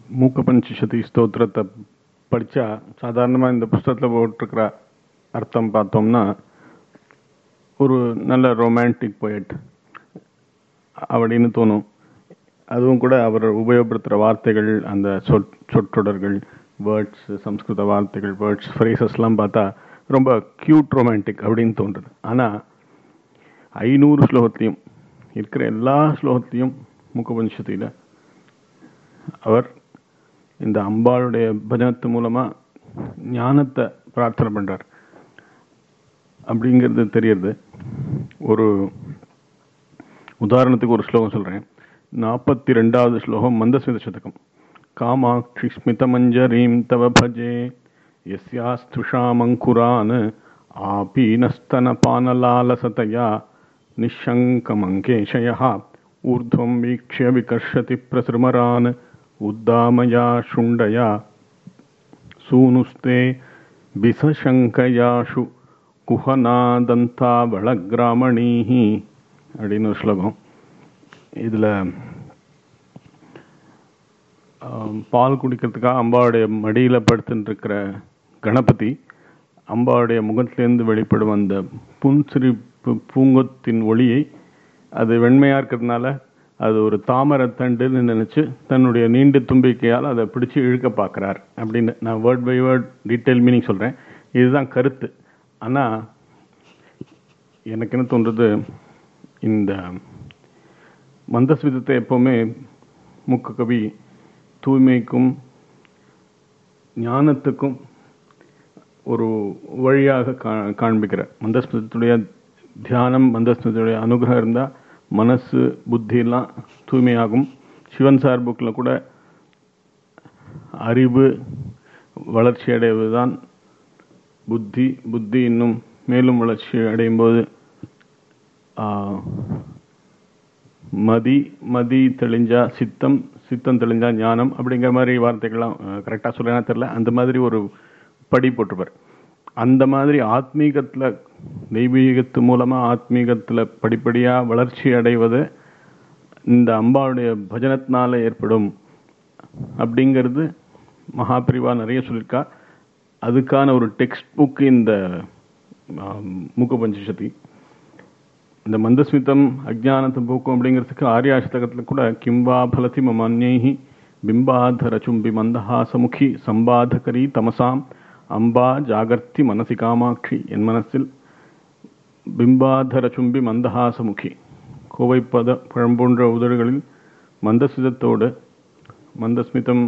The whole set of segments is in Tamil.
மூக்க பஞ்சசதி ஸ்தோத்திரத்தை படித்தா சாதாரணமாக இந்த புஸ்தகத்தில் போட்டிருக்கிற அர்த்தம் பார்த்தோம்னா ஒரு நல்ல ரொமான்டிக் போயட் அப்படின்னு தோணும் அதுவும் கூட அவர் உபயோகப்படுத்துகிற வார்த்தைகள் அந்த சொற் சொற்றொடர்கள் வேர்ட்ஸ் சம்ஸ்கிருத வார்த்தைகள் வேர்ட்ஸ் ஃப்ரேசஸ்லாம் பார்த்தா ரொம்ப க்யூட் ரொமான்டிக் அப்படின்னு தோன்றுது ஆனால் ஐநூறு ஸ்லோகத்தையும் இருக்கிற எல்லா ஸ்லோகத்தையும் முகபஞ்சத்தில் அவர் இந்த அம்பாளுடைய பஜனத்து மூலமாக ஞானத்தை பிரார்த்தனை பண்ணுறார் அப்படிங்கிறது தெரியறது ஒரு உதாரணத்துக்கு ஒரு ஸ்லோகம் சொல்கிறேன் நாற்பத்தி ரெண்டாவது ஸ்லோகம் மந்தஸ்மித சதகம் காமாட்சி ஸ்மிதமஞ்சரீம் தவ பஜே यस्यास्तुषामङ्कुरान् आपीनस्तनपानलालसतया निःशङ्कमङ्केशयः ऊर्ध्वं वीक्ष्य विकर्षति प्रसृमरान् उद्दामया शुण्डया सूनुस्ते बिसशङ्कयाशु குஹனாதந்தாவளகிராமணீஹ அப்படின்னு ஒரு ஸ்லோகம் இதில் பால் குடிக்கிறதுக்காக அம்பாவுடைய மடியில் படுத்துட்டு இருக்கிற கணபதி அம்பாவுடைய முகத்திலேருந்து வெளிப்படும் அந்த புன்சிரிப்பு பூங்கொத்தின் ஒளியை அது வெண்மையாக இருக்கிறதுனால அது ஒரு தாமரத்தண்டுன்னு நினச்சி தன்னுடைய நீண்ட தும்பிக்கையால் அதை பிடிச்சி இழுக்க பார்க்குறார் அப்படின்னு நான் word by word detail meaning சொல்கிறேன் இதுதான் கருத்து ஆனால் எனக்கு என்ன தோன்றது இந்த மந்தஸ்மிதத்தை எப்போவுமே முக்க கவி தூய்மைக்கும் ஞானத்துக்கும் ஒரு வழியாக கா காண்பிக்கிற மந்தஸ்மிதத்துடைய தியானம் மந்தஸ்மிதத்துடைய அனுகிரகம் இருந்தால் மனசு புத்தியெல்லாம் தூய்மையாகும் சிவன் சார் புக்கில் கூட அறிவு வளர்ச்சி அடைவது தான் புத்தி புத்தி இன்னும் மேலும் வளர்ச்சி அடையும் போது மதி மதி தெளிஞ்சா சித்தம் சித்தம் தெளிஞ்சா ஞானம் அப்படிங்கிற மாதிரி வார்த்தைகள்லாம் கரெக்டாக சொல்லேன்னா தெரில அந்த மாதிரி ஒரு படி போட்டிருப்பார் அந்த மாதிரி ஆத்மீகத்தில் தெய்வீகத்து மூலமாக ஆத்மீகத்தில் படிப்படியாக வளர்ச்சி அடைவது இந்த அம்பாவுடைய பஜனத்தினால ஏற்படும் அப்படிங்கிறது மகாபிரிவா நிறைய சொல்லியிருக்கா அதுக்கான ஒரு டெக்ஸ்ட் புக் இந்த மூக்க பஞ்சசதி இந்த மந்தஸ்மிதம் அஜானத்தை போக்கும் அப்படிங்கிறதுக்கு ஆரியாஷ்டகத்தில் கூட கிம்பா பலதி மமன்யைஹி பிம்பாதர சும்பி மந்தஹாசமுகி சம்பாதகரி தமசாம் அம்பா ஜாகர்த்தி மனசி காமாட்சி என் மனசில் பிம்பாதர சும்பி மந்தஹாசமுகி கோவைப்பத பழம்போன்ற உதடுகளில் மந்தஸ்மிதத்தோடு மந்தஸ்மிதம்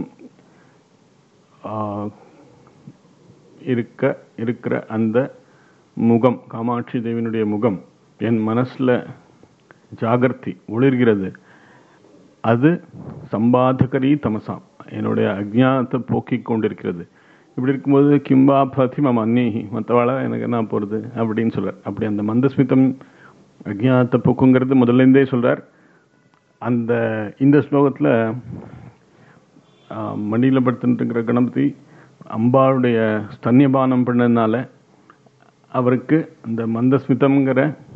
இருக்க இருக்கிற அந்த முகம் காமாட்சி தேவியினுடைய முகம் என் மனசில் ஜாகர்த்தி ஒளிர்கிறது அது சம்பாதகரி தமசாம் என்னுடைய அஜ்ஞானத்தை போக்கிக் கொண்டிருக்கிறது இப்படி இருக்கும்போது கிம்பா பிரதிமம் அந்நேகி மற்றவாழ எனக்கு என்ன போகிறது அப்படின்னு சொல்கிறார் அப்படி அந்த மந்தஸ்மிதம் அஜ்ஞானத்தை போக்குங்கிறது முதல்லேருந்தே சொல்கிறார் அந்த இந்த ஸ்லோகத்தில் மடியில் படுத்துட்டுருக்கிற கணபதி அம்பாளுடைய ஸ்தன்யபானம் பண்ணதுனால அவருக்கு அந்த மந்தஸ்மிதம்ங்கிற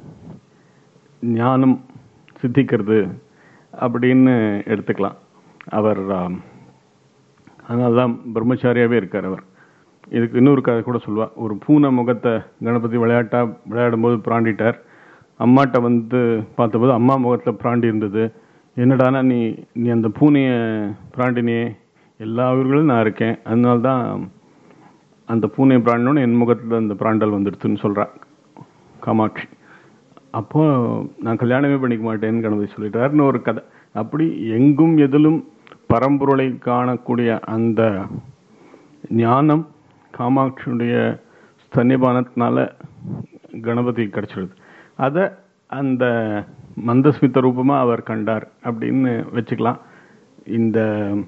ஞானம் சித்திக்கிறது அப்படின்னு எடுத்துக்கலாம் அவர் அதனால தான் பிரம்மச்சாரியாகவே இருக்கார் அவர் இதுக்கு இன்னொரு கதை கூட சொல்லுவா ஒரு பூனை முகத்தை கணபதி விளையாட்டா விளையாடும்போது பிராண்டிட்டார் அம்மாட்ட வந்து பார்த்தபோது அம்மா முகத்தில் பிராண்டி இருந்தது என்னடானா நீ நீ அந்த பூனையை பிராண்டினியே எல்லா உயிர்களும் நான் இருக்கேன் அதனால தான் அந்த பூனை பிராண்டோன்னு என் முகத்தில் அந்த பிராண்டல் வந்துடுச்சுன்னு சொல்கிறா காமாட்சி அப்போ நான் கல்யாணமே பண்ணிக்க மாட்டேன்னு கணபதி சொல்லிட்டாருன்னு ஒரு கதை அப்படி எங்கும் எதிலும் பரம்பொருளை காணக்கூடிய அந்த ஞானம் காமாட்சியுடைய ஸ்தன்யபானத்தினால கணபதி கிடைச்சிடுது அதை அந்த மந்தஸ்மித ரூபமாக அவர் கண்டார் அப்படின்னு வச்சுக்கலாம் இந்த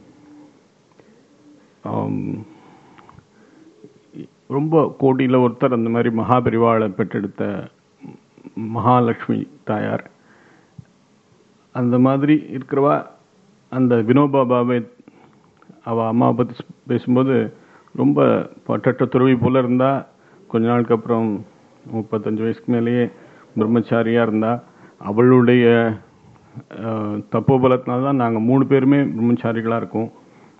ரொம்ப கோடியில் ஒருத்தர் அந்த மாதிரி மகாபரிவாளை பெற்றெடுத்த மகாலட்சுமி தாயார் அந்த மாதிரி இருக்கிறவா அந்த வினோபா பாபே அவள் அம்மாவை பற்றி பேசும்போது ரொம்ப பட்டட்ட துறவி போல் இருந்தால் கொஞ்ச நாளுக்கு அப்புறம் முப்பத்தஞ்சு வயசுக்கு மேலேயே பிரம்மச்சாரியாக இருந்தா அவளுடைய தப்போபலத்தினால தான் நாங்கள் மூணு பேருமே பிரம்மச்சாரிகளாக இருக்கோம்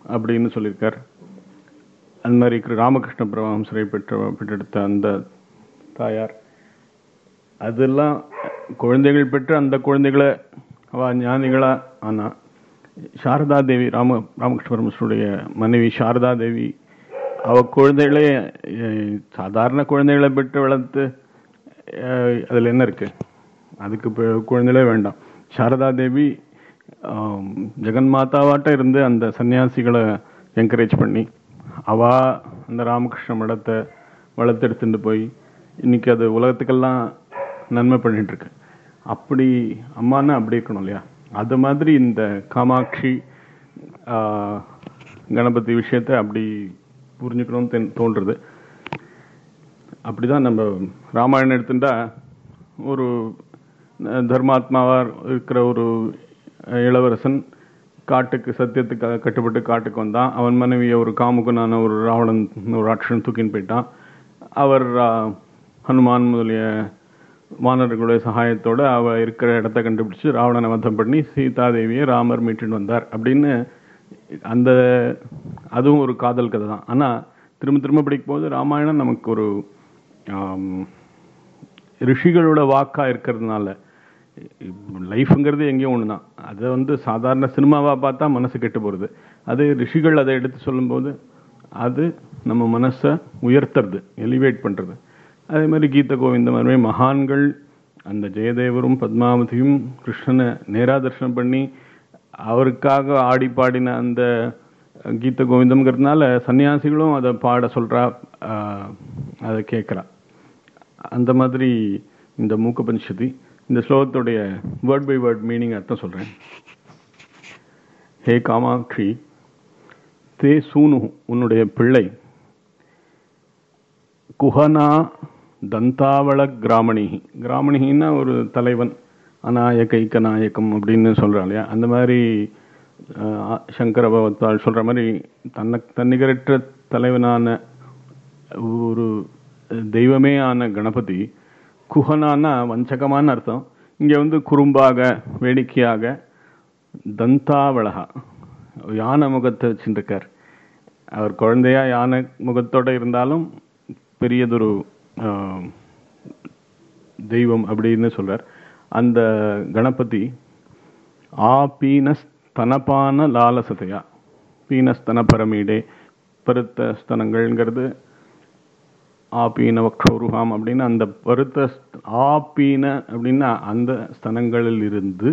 அப்படின்னு சொல்லியிருக்கார் அந்த மாதிரி திரு ராமகிருஷ்ண பரமஹம்சரை பெற்ற பெற்றெடுத்த அந்த தாயார் அதெல்லாம் குழந்தைகள் பெற்ற அந்த குழந்தைகளை அவ ஞானிகளா ஆனா சாரதா தேவி ராம ராமகிருஷ்ண பரமஹம்சருடைய மனைவி சாரதா தேவி அவ குழந்தைகளே அஹ், சாதாரண குழந்தைகளை பெற்று வளர்த்து அஹ், அதுல என்ன இருக்கு அதுக்கு இப்ப குழந்தைகளே வேண்டாம் சாரதா தேவி ஆம், ஜெகன் மாதாவாட்ட இருந்து அந்த சன்னியாசிகளை என்கரேஜ் பண்ணி அவ அந்த ராமகிருஷ்ண மடத்தை வளர்த்தெடுத்துட்டு போய் இன்னைக்கு அது உலகத்துக்கெல்லாம் நன்மை பண்ணிட்டு இருக்கு அப்படி அம்மானா அப்படி இருக்கணும் இல்லையா அது மாதிரி இந்த காமாட்சி ஆஹ், கணபதி விஷயத்தை அப்படி புரிஞ்சுக்கணும்னு தென்- தோன்றுறது அப்படிதான் நம்ம ராமாயணம் எடுத்துட்டா ஒரு அஹ், தர்மாத்மாவா இருக்கிற ஒரு அஹ், இளவரசன் காட்டுக்கு சத்தியத்துக்காக கட்டுப்பட்டு காட்டுக்கு வந்தான் அவன் மனைவியை ஒரு காமுகனான ஒரு ராவணன் ஒரு ராட்சன் தூக்கின்னு போயிட்டான் அவர் ஆஹ், ஹனுமான் முதலிய வானர்களுடைய சகாயத்தோட அவ இருக்கிற இடத்த கண்டுபிடிச்சு ராவணனை வதம் பண்ணி சீதாதேவியை ராமர் மீட்டுன்னு வந்தார் அப்படின்னு அந்த அதுவும் ஒரு காதல் கதை தான் ஆனா திரும்ப திரும்ப படிக்கும் போது ராமாயணம் நமக்கு ஒரு ஆம், ரிஷிகளோட வாக்கா இருக்கிறதுனால லைஃப்ங்கிறது எங்கேயும் ஒன்று தான் அதை வந்து சாதாரண சினிமாவா பார்த்தா மனசு கெட்டு போகிறது அது ரிஷிகள் அதை எடுத்து சொல்லும்போது அது நம்ம மனசை உயர்த்துறது எலிவேட் பண்றது அதே மாதிரி கீத கோவிந்தம் மாதிரி மகான்கள் அந்த ஜெயதேவரும் பத்மாவதியும் கிருஷ்ணனை நேரா தரிசனம் பண்ணி அவருக்காக ஆடி பாடின அந்த கீத கோவிந்தம்ங்கிறதுனால சன்னியாசிகளும் அதை பாட சொல்றா ஆஹ், அதை கேட்குறா அந்த மாதிரி இந்த மூக்க பஞ்சதி இந்த ஸ்லோகத்துடைய வேர்ட் பை வேர்ட் மீனிங் அர்த்தம் சொல்றேன் ஹே காமாட்சி தே சூனு உன்னுடைய பிள்ளை குஹனா தந்தாவள கிராமணிகி கிராமணிகின்னா ஒரு தலைவன் அநாயக இக்க நாயகம் அப்படின்னு சொல்றான் இல்லையா அந்த மாதிரி ஆஹ், சங்கர பகவத்தால் சொல்ற மாதிரி தன்னை தன்னிகரற்ற தலைவனான ஒரு தெய்வமே ஆன கணபதி குஹனானா வஞ்சகமான அர்த்தம் இங்க வந்து குறும்பாக வேடிக்கையாக தந்தாவளகா யானை முகத்தை வச்சுருக்கார் அவர் குழந்தையா யானை முகத்தோட இருந்தாலும் பெரியதொரு ஆஹ், தெய்வம் அப்படின்னு சொல்றார் அந்த கணபதி ஆ பீனஸ் தனபான லாலசதையா பீனஸ்தன பரமீடே பருத்த ஸ்தனங்கள்ங்கிறது ஆபீன வக்ஷோருகாம் அப்படின்னு அந்த பருத்த ஸ்த- ஆபீன அப்படின்னா அந்த ஸ்தனங்களில் இருந்து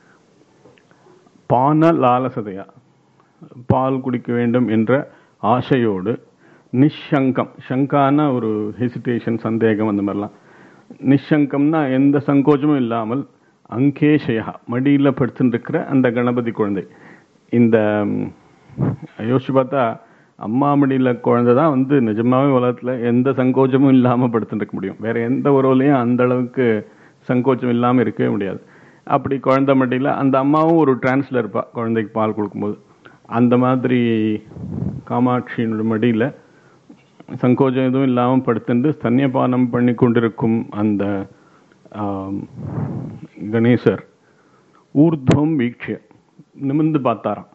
பான லாலசதையா பால் குடிக்க வேண்டும் என்ற ஆசையோடு நிஷங்கம் சங்கான ஒரு ஹெசிடேஷன் சந்தேகம் அந்த மாதிரிலாம் நிஷங்கம்னா எந்த சங்கோச்சமும் இல்லாமல் அங்கேஷயா மடியில படுத்துட்டு இருக்கிற அந்த கணபதி குழந்தை இந்த ம், யோசிச்சு பார்த்தா அம்மா மடியில குழந்தை தான் வந்து நிஜமாவே உலகத்துல எந்த சங்கோச்சமும் இல்லாம படுத்துட்டு இருக்க முடியும் வேற எந்த உறவுலையும் அந்த அளவுக்கு சங்கோச்சம் இல்லாம இருக்கவே முடியாது அப்படி குழந்தை மடியில அந்த அம்மாவும் ஒரு டிரான்ஸ்ல இருப்பா குழந்தைக்கு பால் கொடுக்கும்போது அந்த மாதிரி காமாட்சியினுடைய மடியில சங்கோஜம் எதுவும் இல்லாம படுத்துட்டு ஸ்தன்யபானம் பண்ணி கொண்டிருக்கும் அந்த ஆம், கணேசர் ஊர்துவம் வீக்ஷிய நிமிர்ந்து பார்த்தாராம்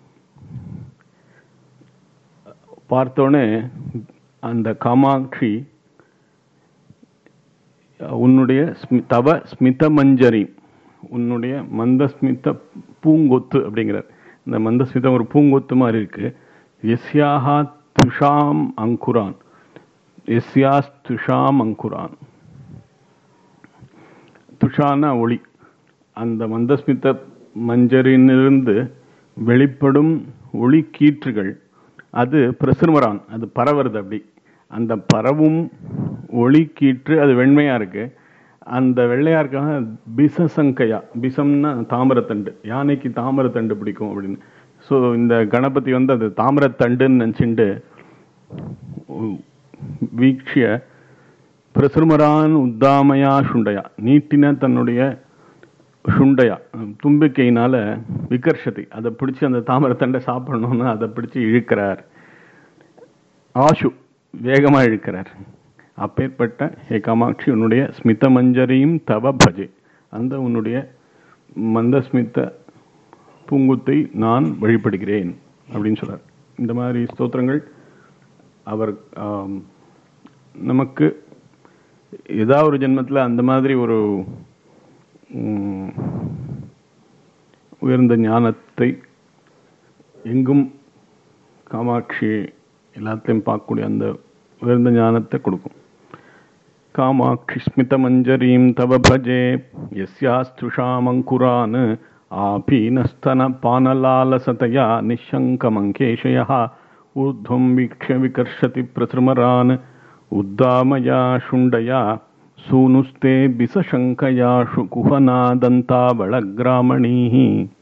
பார்த்தோன்னே அந்த காமாட்சி உன்னுடைய ஸ்மி- தவ ஸ்மித மஞ்சரி உன்னுடைய மந்தஸ்மித பூங்கொத்து அப்படிங்கிறார் இந்த மந்தஸ்மிதம் ஒரு பூங்கொத்து மாதிரி இருக்கு எஸ்யாஹா துஷாம் அங்குரான் எஸ்யாஸ் துஷாம் அங்குரான் துஷான ஒளி அந்த மந்தஸ்மித மஞ்சரிலிருந்து வெளிப்படும் ஒளி கீற்றுகள் அது பிரசுமரான் அது பரவுறது அப்படி அந்த பரவும் ஒளி கீற்று அது வெண்மையா இருக்கு அந்த வெள்ளையா இருக்காக பிசசங்கையா பிசம்னா தாமரத்தண்டு யானைக்கு தாமரத்தண்டு பிடிக்கும் அப்படின்னு ஸோ இந்த கணபதி வந்து அது தாமரத்தண்டுன்னு நினச்சிண்டு வீக்ஷிய பிரசுமரான் உத்தாமயா சுண்டையா நீட்டின தன்னுடைய சுண்டையா தும்பிக்கையினால விகர்ஷத்தை அதை பிடிச்சு அந்த தாமரத்தண்டை சாப்பிடணும்னு அதை பிடிச்சு இழுக்கிறார் ஆஷு வேகமா இழுக்கிறார் அப்பேற்பட்ட ஹே காமாட்சி உன்னுடைய ஸ்மித மஞ்சரியும் தவ பஜே அந்த உன்னுடைய மந்தஸ்மித பூங்குத்தை நான் வழிபடுகிறேன் அப்படின்னு சொல்றார் இந்த மாதிரி ஸ்தோத்திரங்கள் அவர் ஆம், நமக்கு ஏதாவது ஒரு ஜென்மத்தில் அந்த மாதிரி ஒரு ம், உயர்ந்த ஞானத்தை எங்கும் காமாட்சி எல்லாத்தையும் பார்க்கக்கூடிய அந்த உயர்ந்த ஞானத்தை கொடுக்கும் காமாட்சி ஸ்மிதமஞ்சரீம் தவ பஜே யஸ்யாஸ்துஷாமங்குரான் ஆபீனஸ்தன பானலாலசதயா நிஷங்கமங்கேஷயः ऊर्ध्वं वीक्ष्य विकर्षति प्रसृमरान् उद्दामया शुण्डया सूनुस्ते बिसशङ्कयाशु कुहनादन्तावळग्रामणीः